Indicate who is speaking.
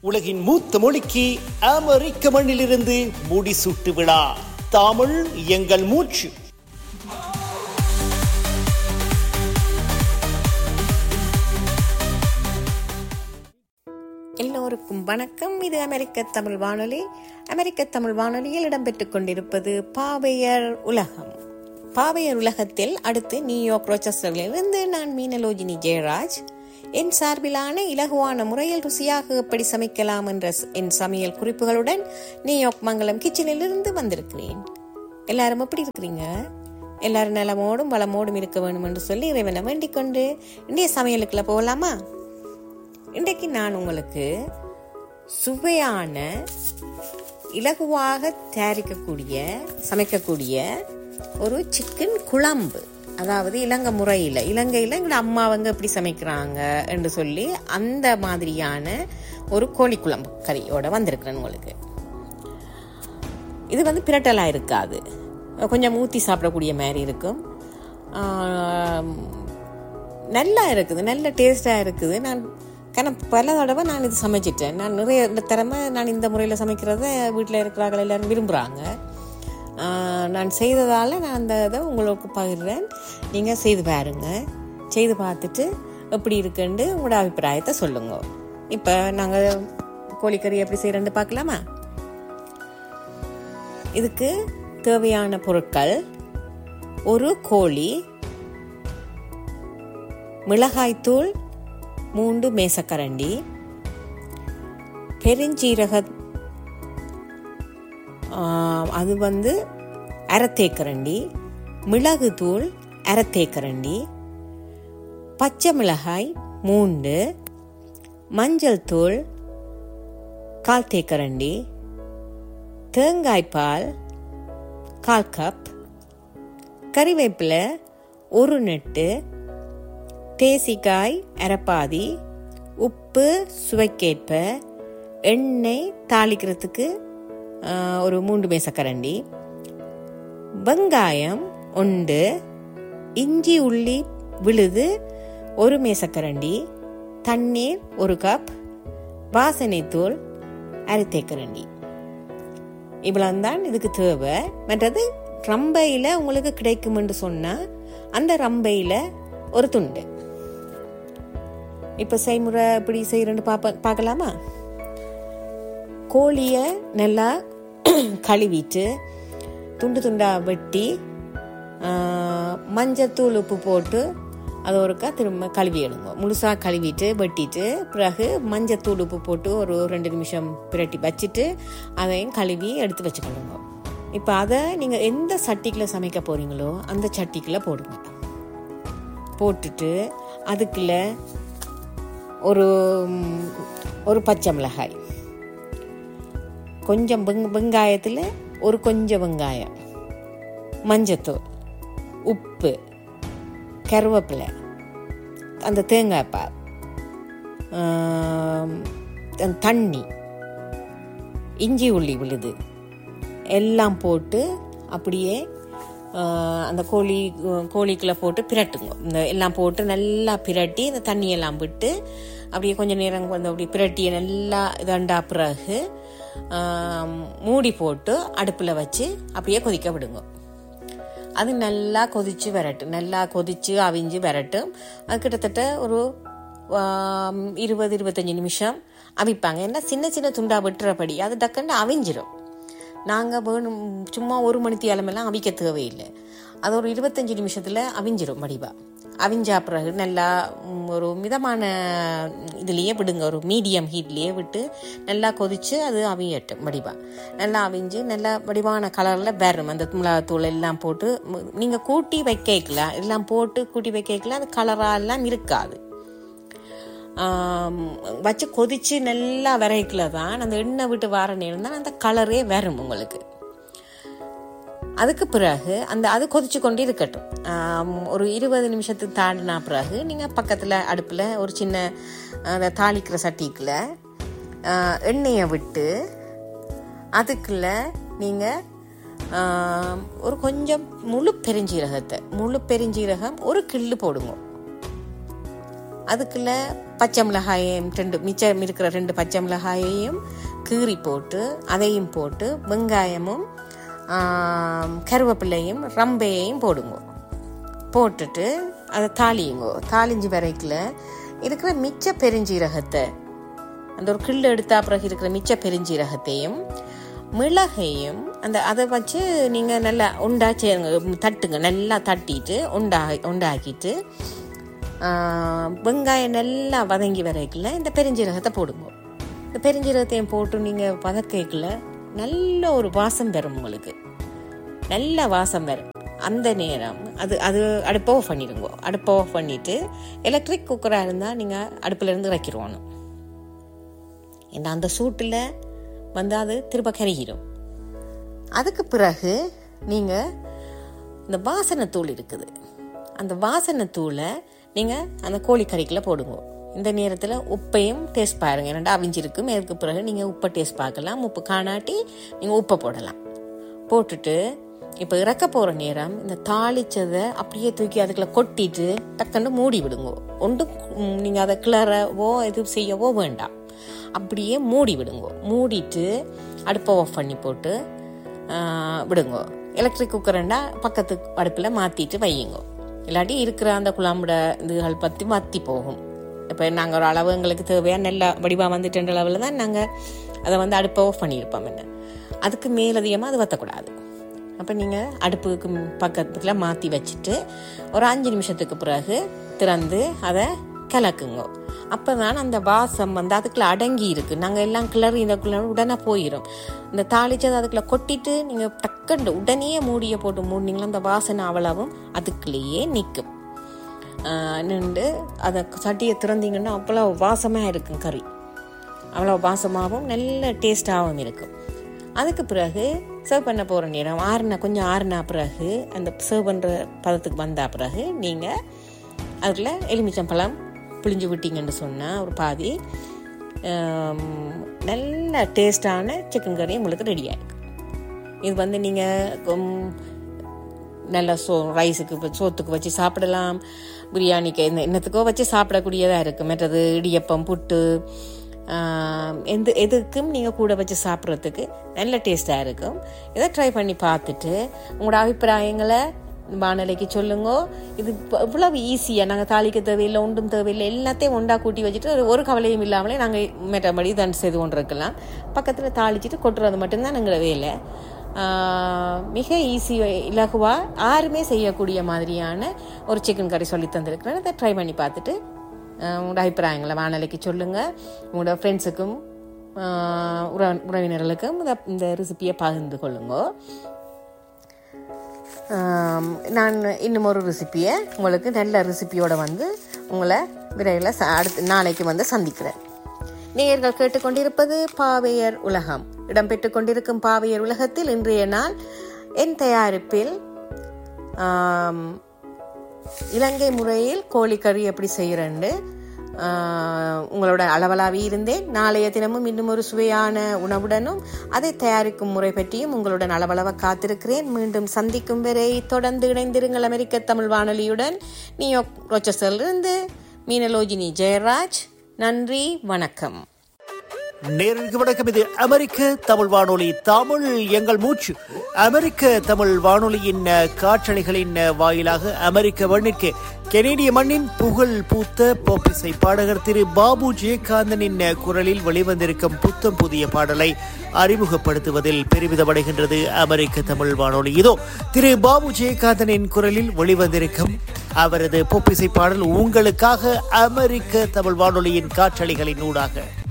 Speaker 1: உலகின் மூத்த மொழிக்கு அமெரிக்க மண்ணிலிருந்து முடிசூட்டு விழா தமிழ் எங்கள் மூச்சு
Speaker 2: எல்லோருக்கும் வணக்கம் இது அமெரிக்க தமிழ் வானொலி அமெரிக்க தமிழ் வானொலியில் இடம்பெற்றுக் கொண்டிருப்பது பாவையர் உலகம் பாவையர் உலகத்தில் அடுத்து நியூயார்க் ரோச்சஸ்டரிலிருந்து நான் மீனலோஜினி ஜெயராஜ் என் சார்பிலான இலகுவான முறையில் ருசியாக எப்படி சமைக்கலாம் என்ற ஸ்- என் சமையல் குறிப்புகளுடன் நியூயார்க் மங்கலம் கிச்சனிலிருந்து வந்திருக்கிறேன் எல்லாரும் எப்படி இருக்கிறீங்க எல்லாரும் நலமோடும் வளமோடும் இருக்க வேண்டும் என்று சொல்லி இறைவனை வேண்டிக் கொண்டு இன்றைய சமையலுக்குள்ள போகலாமா இன்றைக்கு நான் உங்களுக்கு சுவையான இலகுவாக தயாரிக்கக்கூடிய சமைக்கக்கூடிய ஒரு சிக்கன் குழம்பு அதாவது இலங்கை முறையில் இலங்கையில் எங்களோட அம்மா அவங்க எப்படி சமைக்கிறாங்க என்று சொல்லி அந்த மாதிரியான ஒரு கோழி குழம்பு கறியோட வந்திருக்கிறேன் உங்களுக்கு இது வந்து பிரட்டலாக இருக்காது கொஞ்சம் ஊற்றி சாப்பிடக்கூடிய மாதிரி இருக்கும் ஆம், நல்லா இருக்குது நல்ல டேஸ்டாக இருக்குது நான் கண பல தடவை நான் இது சமைச்சிட்டேன் நான் நிறைய இந்த திறமை நான் இந்த முறையில் சமைக்கிறத வீட்டில் இருக்கிறார்கள் எல்லாரும் விரும்புகிறாங்க நான் செய்ததால் நான் அந்த இதை உங்களுக்கு பகிர்றேன் நீங்கள் செய்து பாருங்க செய்து பார்த்துட்டு எப்படி இருக்குன்னு உங்களோட அபிப்பிராயத்தை சொல்லுங்க இப்போ நாங்கள் கோழிக்கறி எப்படி செய்கிறேன்னு பார்க்கலாமா இதுக்கு தேவையான பொருட்கள் ஒரு கோழி மிளகாய்த்தூள் மூன்று மேசக்கரண்டி பெருஞ்சீரக ஆஹ், அது வந்து அரைத்தேக்கரண்டி மிளகுத்தூள் அரைத்தேக்கரண்டி பச்சை மிளகாய் மூண்டு மஞ்சள் தூள் கால் தேக்கரண்டி தேங்காய்பால் கால் கப் கறிவேப்பிலை ஒரு நெட்டு தேசிக்காய் அரைப்பாதி உப்பு சுவைக்கேற்ப எண்ணெய் தாளிக்கிறதுக்கு ஆ, ஒரு மூன்று மேசக்கரண்டி வெங்காயம் ஒன்று இஞ்சி உள்ளி விழுது ஒரு மேசக்கரண்டி தண்ணீர் ஒரு கப் வாசனைத்தூள் அரை தேக்கரண்டி இவ்வளவுதான் இதுக்கு தேவை மற்றது ரம்பையில் உங்களுக்கு கிடைக்கும் என்று சொன்னால் அந்த ரம்பையில் ஒரு துண்டு இப்போ செய்முறை எப்படி செய்கிறேன்னு பார்ப்ப பார்க்கலாமா கோழியை நல்லா கழுவிட்டு துண்டு துண்டாக வெட்டி ஆஹ், மஞ்சத்தூள் உப்பு போட்டு அது ஒருக்கா திரும்ப கழுவி எடுங்க முழுசாக கழுவிட்டு வெட்டிட்டு பிறகு மஞ்சத்தூள் உப்பு போட்டு ஒரு ரெண்டு நிமிஷம் பிரட்டி வச்சுட்டு அதையும் கழுவி எடுத்து வச்சுக்கணுங்க இப்போ அதை நீங்கள் எந்த சட்டிக்குள்ள சமைக்க போகிறீங்களோ அந்த சட்டிக்குள்ள போடுங்க போட்டுட்டு அதுக்குள்ள ஒரு ம், ஒரு பச்சை மிளகாய் கொஞ்சம் வெங் வெங்காயத்தில் ஒரு கொஞ்சம் வெங்காயம் மஞ்சத்தூள் உப்பு கருவேப்பிலை அந்த தேங்காய் பால் ஆம், அந்த தண்ணி இஞ்சி உள்ளி விழுது எல்லாம் போட்டு அப்படியே ஆஹ், அந்த கோழி கோழிக்குள்ளே போட்டு பிரட்டுங்க இந்த எல்லாம் போட்டு நல்லா பிரட்டி இந்த தண்ணியெல்லாம் விட்டு அப்படியே கொஞ்சம் நேரம் வந்து அப்படி பிரட்டியை நல்லா இதண்டா பிறகு ஆம், மூடி போட்டு அடுப்பில் வச்சு அப்படியே கொதிக்க விடுங்க அது நல்லா கொதிச்சு வரட்டும் நல்லா கொதிச்சு அவிஞ்சு வரட்டும் அது கிட்டத்தட்ட ஒரு ஆம், இருபது இருபத்தஞ்சி நிமிஷம் அவிப்பாங்க ஏன்னா சின்ன சின்ன துண்டா வெட்டுறபடி அது டக்குன்னு அவிஞ்சிரும் நாங்கள் வேணும் சும்மா ஒரு மணி தியாலமெல்லாம் அவிக்க தேவையில்லை அது ஒரு இருபத்தஞ்சி நிமிஷத்தில் அவிஞ்சிரும் வடிவா அவிஞ்சா பிறகு நல்லா ம், ஒரு மிதமான இதுலேயே விடுங்க ஒரு மீடியம் ஹீட்லேயே விட்டு நல்லா கொதித்து அது அவியட்டும் வடிவா நல்லா அவிஞ்சு நல்லா வடிவான கலரில் வரும் அந்த மிளகாத்தூள் எல்லாம் போட்டு நீங்கள் கூட்டி வைக்கலாம் எல்லாம் போட்டு கூட்டி வைக்கலாம் அது கலராக எல்லாம் இருக்காது ஆம், வச்சு கொதிச்சு நல்லா வரைக்கல தான் அந்த எண்ணெய் விட்டு வர நேரம் தான் அந்த கலரே வரும் உங்களுக்கு அதுக்கு பிறகு அந்த அது கொதிச்சு கொண்டு இருக்கட்டும் ஆம், ஒரு இருபது நிமிஷத்துக்கு தாண்டினா பிறகு நீங்கள் பக்கத்தில் அடுப்பில் ஒரு சின்ன அந்த தாளிக்கிற சட்டிக்குள்ள ஆ, எண்ணெயை விட்டு அதுக்குள்ள நீங்கள் ஒரு கொஞ்சம் முழு பெருஞ்சீரகத்தை முழு பெருஞ்சீரகம் ஒரு கிள்ளு போடுங்க அதுக்குள்ள பச்சை மிளகாயையும் ரெண்டு மிச்சம் இருக்கிற ரெண்டு பச்சை மிளகாயையும் கீறி போட்டு அதையும் போட்டு வெங்காயமும் ஆம், கருவேப்பிலையும் ரம்பையையும் போடுங்க போட்டுட்டு அதை தாளியுங்க தாளிஞ்சு வரைக்கல இருக்கிற மிச்ச பெருஞ்சீரகத்தை அந்த ஒரு கிள்ளு எடுத்தா பிறகு இருக்கிற மிச்ச பெருஞ்சீரகத்தையும் மிளகையும் அந்த அதை வச்சு நீங்கள் நல்லா உண்டா சேருங்க தட்டுங்க நல்லா தட்டிட்டு உண்டா உண்டாக்கிட்டு ஆ, வெங்காயம் நல்லா வதங்கி வரைக்கல இந்த பெருஞ்சீரகத்தை போடுங்க இந்த பெருஞ்சீரகத்தையும் போட்டு நீங்கள் வதக்கல நல்ல ஒரு வாசம் வரும் உங்களுக்கு நல்ல வாசம் வரும் அந்த நேரம் அது அது அடுப்பை ஆஃப் பண்ணிடுங்க அடுப்பை ஆஃப் பண்ணிட்டு எலக்ட்ரிக் குக்கராக இருந்தால் நீங்கள் அடுப்புல இருந்து இறக்கிடுவானும் ஏன்னா அந்த சூட்டில் வந்து அது திரும்ப கருகிடும் அதுக்கு பிறகு நீங்கள் இந்த வாசனை தூள் இருக்குது அந்த வாசனை தூளை நீங்கள் அந்த கோழிக்கறிக்கில் போடுங்க இந்த நேரத்தில் உப்பையும் டேஸ்ட் பாருங்க ரெண்டா அவிஞ்சிருக்கும் அதுக்கு பிறகு நீங்கள் உப்பை டேஸ்ட் பார்க்கலாம் உப்பு காணாட்டி நீங்கள் உப்பை போடலாம் போட்டுட்டு இப்போ இறக்க போகிற நேரம் இந்த தாளிச்சதை அப்படியே தூக்கி அதுக்குள்ள கொட்டிட்டு டக்குன்னு மூடி விடுங்க ஒன்றும் நீங்கள் அதை கிளறவோ இது செய்யவோ வேண்டாம் அப்படியே மூடி விடுங்க மூடிட்டு அடுப்பை ஆஃப் பண்ணி போட்டு ஆ, விடுங்க எலக்ட்ரிக் குக்கர்ண்டா பக்கத்து அடுப்பில் மாற்றிட்டு வையுங்க இல்லாட்டி இருக்கிற அந்த குழம்புட இதுகள் பற்றி வத்தி போகும் இப்போ நாங்கள் ஒரு அளவு எங்களுக்கு தேவையான நல்ல வடிவாக வந்துட்டுன்ற அளவில் தான் நாங்கள் அதை வந்து அடுப்பை ஆஃப் பண்ணியிருப்போம் என்ன அதுக்கு மேலதிகமாக அது வற்றக்கூடாது அப்போ நீங்கள் அடுப்புக்கு பக்கத்தில் மாற்றி வச்சுட்டு ஒரு அஞ்சு நிமிஷத்துக்கு பிறகு திறந்து அதை கலக்குங்க அப்போ தான் அந்த வாசம் வந்து அதுக்குள்ள அடங்கி இருக்கு நாங்கள் எல்லாம் கிளறி இந்த கிளறி உடனே போயிடும் இந்த தாளிச்சதை அதுக்குள்ள கொட்டிட்டு நீங்கள் டக்குண்டு உடனே மூடியை போட்டு மூடினீங்களா அந்த வாசனை அவ்வளவும் அதுக்குள்ளேயே நிற்கும் நின்று அதை சட்டியை திறந்தீங்கன்னா அவ்வளோ வாசமாக இருக்கும் கறி அவ்வளோ வாசமாகவும் நல்ல டேஸ்டாகவும் இருக்கும் அதுக்கு பிறகு சர்வ் பண்ண போகிற நேரம் ஆறுனா கொஞ்சம் ஆறுனா பிறகு அந்த சர்வ் பண்ணுற பதத்துக்கு வந்த பிறகு நீங்கள் அதில் எலுமிச்சம்பழம் பிழிஞ்சு விட்டீங்கன்னு சொன்னால் ஒரு பாதி ஆம், நல்ல டேஸ்டான சிக்கன் கறி உங்களுக்கு ரெடி ஆகிடும் இது வந்து நீங்கள் நல்ல சோ ரைஸுக்கு வ- சோத்துக்கு வச்சு சாப்பிடலாம் பிரியாணிக்கு என்ன என்னத்துக்கோ வச்சு சாப்பிடக்கூடியதாக இருக்குது மற்றது இடியப்பம் புட்டு ஆம், எந்த எதுக்கும் நீங்கள் கூட வச்சு சாப்பிட்றதுக்கு நல்ல டேஸ்ட்டாக இருக்கும் இதை ட்ரை பண்ணி பார்த்துட்டு உங்களோட அபிப்பிராயங்களை வானிலைக்கு சொல்லுங்க இது இப்ப இவ்வளவு ஈஸியாக நாங்கள் தாளிக்க தேவையில்லை ஒன்றும் தேவையில்லை எல்லாத்தையும் ஒண்டா கூட்டி வச்சுட்டு ஒரு- ஒரு கவலையும் இல்லாமலே நாங்கள் மற்றபடி தன் செய்து கொண்டு இருக்கலாம் பக்கத்தில் தாளிச்சிட்டு கொட்டுறது மட்டும்தான் எங்களோட வேலை ஆஹ் மிக ஈஸி இலகுவா யாருமே செய்யக்கூடிய மாதிரியான ஒரு சிக்கன் கறி சொல்லி தந்திருக்கிறேன் அதை ட்ரை பண்ணி பார்த்துட்டு ஆஹ் உங்களோட அபிப்பிராயங்களை வானொலிக்கு சொல்லுங்கள் உங்களோட ஃப்ரெண்ட்ஸுக்கும் உற உறவினர்களுக்கும் இந்த இந்த ரெசிபியை பகிர்ந்து கொள்ளுங்க ஆம், நான் இன்னும் ஒரு ரெசிபியை உங்களுக்கு நல்ல ரெசிபியோட வந்து உங்களை விரைவில் ச- அடுத்து நாளைக்கு வந்து சந்திக்கிறேன் நேயர்கள் கேட்டுக்கொண்டிருப்பது பாவையர் உலகம் இடம்பெற்றுக் கொண்டிருக்கும் பாவையர் உலகத்தில் இன்றைய நாள் என் தயாரிப்பில் ஆம், இலங்கை முறையில் கோழிக்கறி எப்படி செய்கிறேன்னு உங்களோட அளவலாவி இருந்தேன் நாளைய தினமும் இன்னும் ஒரு சுவையான உணவுடனும் அதை தயாரிக்கும் முறை பற்றியும் உங்களுடன் அளவளவ காத்திருக்கிறேன் மீண்டும் சந்திக்கும் வரை தொடர்ந்து இணைந்திருங்கள் அமெரிக்க தமிழ் வானொலியுடன் நியூயார்க் ரோச்சஸிலிருந்து மீனலோஜினி ஜெயராஜ் நன்றி வணக்கம்
Speaker 1: நேரடிக்கு வணக்கம் இது அமெரிக்க தமிழ் வானொலி தமிழ் எங்கள் மூச்சு அமெரிக்க தமிழ் வானொலியின் அஹ், காற்றலைகளின் அஹ், வாயிலாக அமெரிக்க மண்ணிற்கு கெனேடிய மண்ணின் புகழ் பூத்த போப்பிசை பாடகர் திரு பாபு ஜெயகாந்தனின் அஹ், குரலில் வெளிவந்திருக்கும் புத்தம் புதிய பாடலை அறிமுகப்படுத்துவதில் பெருமிதமடைகின்றது அமெரிக்க தமிழ் வானொலி இதோ திரு பாபு ஜெயகாந்தனின் குரலில் வெளிவந்திருக்கும் அவரது பொப்பிசை பாடல் உங்களுக்காக அமெரிக்க தமிழ் வானொலியின் காற்றலைகளின் ஊடாக